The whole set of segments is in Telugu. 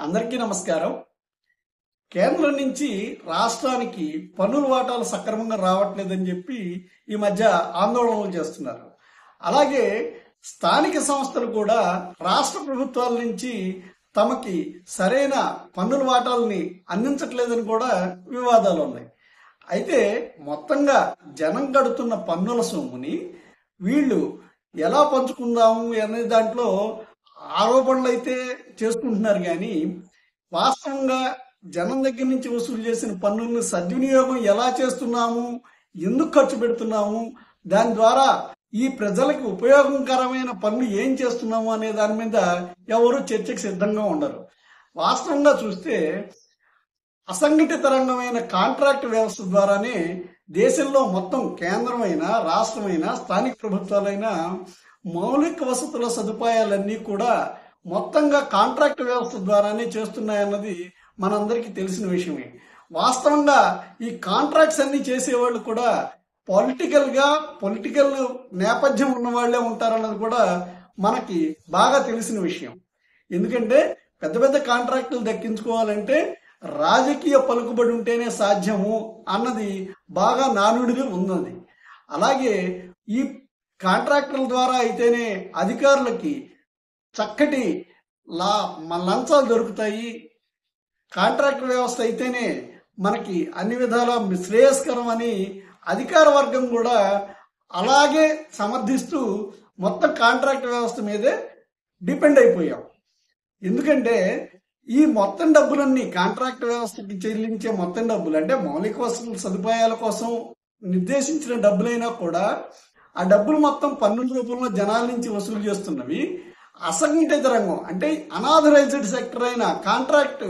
అందరికీ నమస్కారం కేంద్రం నుంచి రాష్ట్రానికి పన్నుల వాటాలు సక్రమంగా రావట్లేదని చెప్పి ఈ మధ్య ఆందోళనలు చేస్తున్నారు అలాగే స్థానిక సంస్థలు కూడా రాష్ట్ర ప్రభుత్వాల నుంచి తమకి సరైన పన్నుల వాటాలని అందించట్లేదని కూడా వివాదాలు ఉన్నాయి అయితే మొత్తంగా జనం కడుతున్న పన్నుల సొమ్ముని వీళ్ళు ఎలా పంచుకుందాము అనే దాంట్లో ఆరోపణలు అయితే చేసుకుంటున్నారు కానీ వాస్తవంగా జనం దగ్గర నుంచి వసూలు చేసిన పన్నుల్ని సద్వినియోగం ఎలా చేస్తున్నాము ఎందుకు ఖర్చు పెడుతున్నాము దాని ద్వారా ఈ ప్రజలకు ఉపయోగకరమైన పనులు ఏం చేస్తున్నాము అనే దాని మీద ఎవరు చర్చకు సిద్ధంగా ఉండరు వాస్తవంగా చూస్తే అసంఘటిత రంగమైన కాంట్రాక్ట్ వ్యవస్థ ద్వారానే దేశంలో మొత్తం కేంద్రమైన రాష్ట్రమైన స్థానిక ప్రభుత్వాలైన మౌలిక వసతుల సదుపాయాలన్నీ కూడా మొత్తంగా కాంట్రాక్ట్ వ్యవస్థ ద్వారానే చేస్తున్నాయన్నది మనందరికీ తెలిసిన విషయమే వాస్తవంగా ఈ కాంట్రాక్ట్స్ అన్ని చేసేవాళ్ళు కూడా పొలిటికల్ గా పొలిటికల్ నేపథ్యం ఉన్న వాళ్ళే ఉంటారన్నది కూడా మనకి బాగా తెలిసిన విషయం ఎందుకంటే పెద్ద పెద్ద కాంట్రాక్టులు దక్కించుకోవాలంటే రాజకీయ పలుకుబడి ఉంటేనే సాధ్యము అన్నది బాగా నానుడిగా ఉన్నది అలాగే ఈ కాంట్రాక్టుల ద్వారా అయితేనే అధికారులకి చక్కటి లా మ- లంచాలు దొరుకుతాయి కాంట్రాక్ట్ వ్యవస్థ అయితేనే మనకి అన్ని విధాల శ్రేయస్కరం అని అధికార వర్గం కూడా అలాగే సమర్థిస్తూ మొత్తం కాంట్రాక్ట్ వ్యవస్థ మీదే డిపెండ్ అయిపోయాం ఎందుకంటే ఈ మొత్తం డబ్బులన్నీ కాంట్రాక్ట్ వ్యవస్థకి చెల్లించే మొత్తం డబ్బులు అంటే మౌలిక వసతుల సదుపాయాల కోసం నిర్దేశించిన డబ్బులైనా కూడా ఆ డబ్బులు మొత్తం పన్నుల రూపంలో జనాల నుంచి వసూలు చేస్తున్నవి అసంఘటిత రంగం అంటే అనాథరైజ్డ్ సెక్టర్ అయిన కాంట్రాక్ట్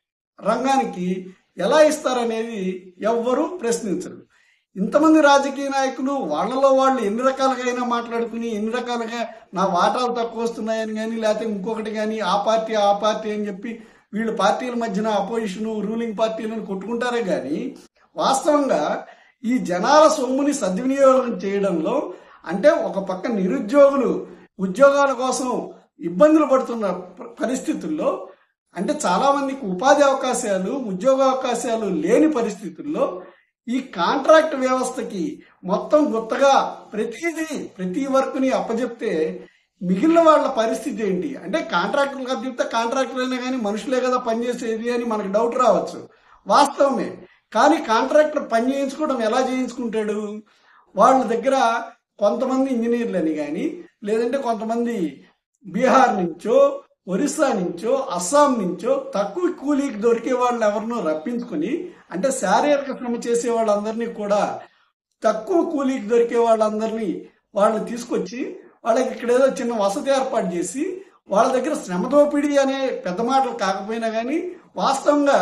రంగానికి ఎలా ఇస్తారనేది ఎవ్వరూ ప్రశ్నించరు ఇంతమంది రాజకీయ నాయకులు వాళ్ళలో వాళ్ళు ఎన్ని రకాలుగా అయినా మాట్లాడుకుని ఎన్ని రకాలుగా నా వాటాలు తక్కువ వస్తున్నాయని కానీ లేకపోతే ఇంకొకటి కానీ ఆ పార్టీ ఆ పార్టీ అని చెప్పి వీళ్ళు పార్టీల మధ్యన అపోజిషన్ రూలింగ్ పార్టీలను కొట్టుకుంటారే కానీ వాస్తవంగా ఈ జనాల సొమ్ముని సద్వినియోగం చేయడంలో అంటే ఒక పక్క నిరుద్యోగులు ఉద్యోగాల కోసం ఇబ్బందులు పడుతున్న ప- పరిస్థితుల్లో అంటే చాలా మందికి ఉపాధి అవకాశాలు ఉద్యోగ అవకాశాలు లేని పరిస్థితుల్లో ఈ కాంట్రాక్ట్ వ్యవస్థకి మొత్తం గుత్తగా ప్రతిదీ ప్రతి వర్క్ని అప్పచెప్తే మిగిలిన వాళ్ళ పరిస్థితి ఏంటి అంటే కాంట్రాక్టర్లు కదా చెప్తే కాంట్రాక్టర్లైనా కానీ మనుషులే కదా పనిచేసేది అని మనకు డౌట్ రావచ్చు వాస్తవమే కానీ కాంట్రాక్టర్ పని చేయించుకోవడం ఎలా చేయించుకుంటాడు వాళ్ళ దగ్గర కొంతమంది ఇంజనీర్లని కానీ లేదంటే కొంతమంది బీహార్ నుంచో ఒరిస్సా నుంచో అస్సాం నుంచో తక్కువ కూలీకి దొరికే వాళ్ళు ఎవరినో రప్పించుకుని అంటే శారీరక శ్రమ చేసే వాళ్ళందరినీ కూడా తక్కువ కూలీకి దొరికే వాళ్ళందరినీ వాళ్ళని తీసుకొచ్చి వాళ్ళకి ఇక్కడ ఏదో చిన్న వసతి ఏర్పాటు చేసి వాళ్ళ దగ్గర శ్రమ దోపిడీ అనే పెద్ద మాటలు కాకపోయినా కానీ వాస్తవంగా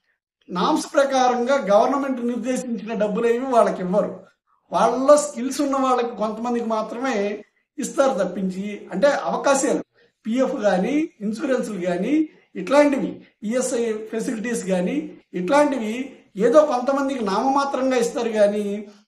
నామ్స్ ప్రకారంగా గవర్నమెంట్ నిర్దేశించిన డబ్బులు ఏమి వాళ్ళకి ఇవ్వరు వాళ్ళలో స్కిల్స్ ఉన్న వాళ్ళకి కొంతమందికి మాత్రమే ఇస్తారు తప్పించి అంటే అవకాశాలు పిఎఫ్ కానీ ఇన్సూరెన్స్లు కానీ ఇట్లాంటివి ఈఎస్ఐ ఫెసిలిటీస్ కానీ ఇట్లాంటివి ఏదో కొంతమందికి నామమాత్రంగా ఇస్తారు కానీ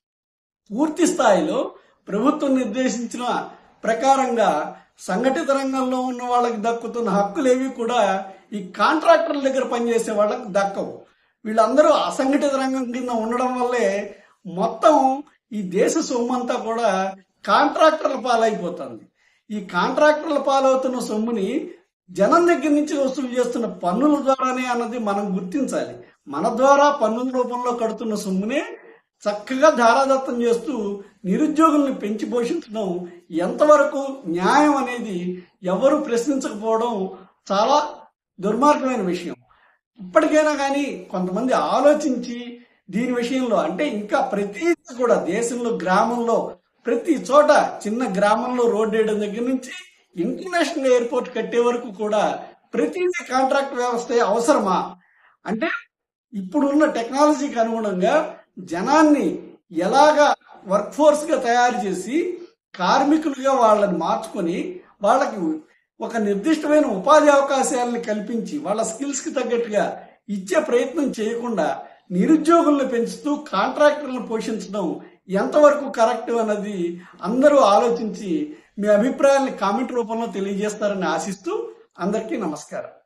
పూర్తి స్థాయిలో ప్రభుత్వం నిర్దేశించిన ప్రకారంగా సంఘటిత రంగంలో ఉన్న వాళ్ళకి దక్కుతున్న హక్కులేవి కూడా ఈ కాంట్రాక్టర్ల దగ్గర పనిచేసే వాళ్ళకి దక్కవు వీళ్ళందరూ అసంఘటిత రంగం కింద ఉండడం వల్లే మొత్తం ఈ దేశ సొమ్మంతా కూడా కాంట్రాక్టర్ల పాలైపోతుంది ఈ కాంట్రాక్టర్ల పాలవుతున్న సొమ్ముని జనం దగ్గర నుంచి వసూలు చేస్తున్న పన్నుల ద్వారానే అన్నది మనం గుర్తించాలి మన ద్వారా పన్నుల రూపంలో కడుతున్న సొమ్మునే చక్కగా ధారాదత్తం చేస్తూ నిరుద్యోగుల్ని పెంచి పోషించడం ఎంతవరకు న్యాయం అనేది ఎవరు ప్రశ్నించకపోవడం చాలా దుర్మార్గమైన విషయం ఇప్పటికైనా కానీ కొంతమంది ఆలోచించి దీని విషయంలో అంటే ఇంకా ప్రతి కూడా దేశంలో గ్రామంలో ప్రతి చోట చిన్న గ్రామంలో రోడ్డు వేయడం దగ్గర నుంచి ఇంటర్నేషనల్ ఎయిర్పోర్ట్ కట్టే వరకు కూడా ప్రతిదీ కాంట్రాక్ట్ వ్యవస్థ అవసరమా అంటే ఇప్పుడున్న టెక్నాలజీకి అనుగుణంగా జనాన్ని ఎలాగా వర్క్ ఫోర్స్ గా తయారు చేసి కార్మికులుగా వాళ్ళని మార్చుకొని వాళ్ళకి ఒక నిర్దిష్టమైన ఉపాధి అవకాశాలను కల్పించి వాళ్ళ స్కిల్స్ కి తగ్గట్టుగా ఇచ్చే ప్రయత్నం చేయకుండా నిరుద్యోగులను పెంచుతూ కాంట్రాక్టర్లను పోషించడం ఎంతవరకు కరెక్ట్ అన్నది అందరూ ఆలోచించి మీ అభిప్రాయాన్ని కామెంట్ రూపంలో తెలియజేస్తారని ఆశిస్తూ అందరికీ నమస్కారం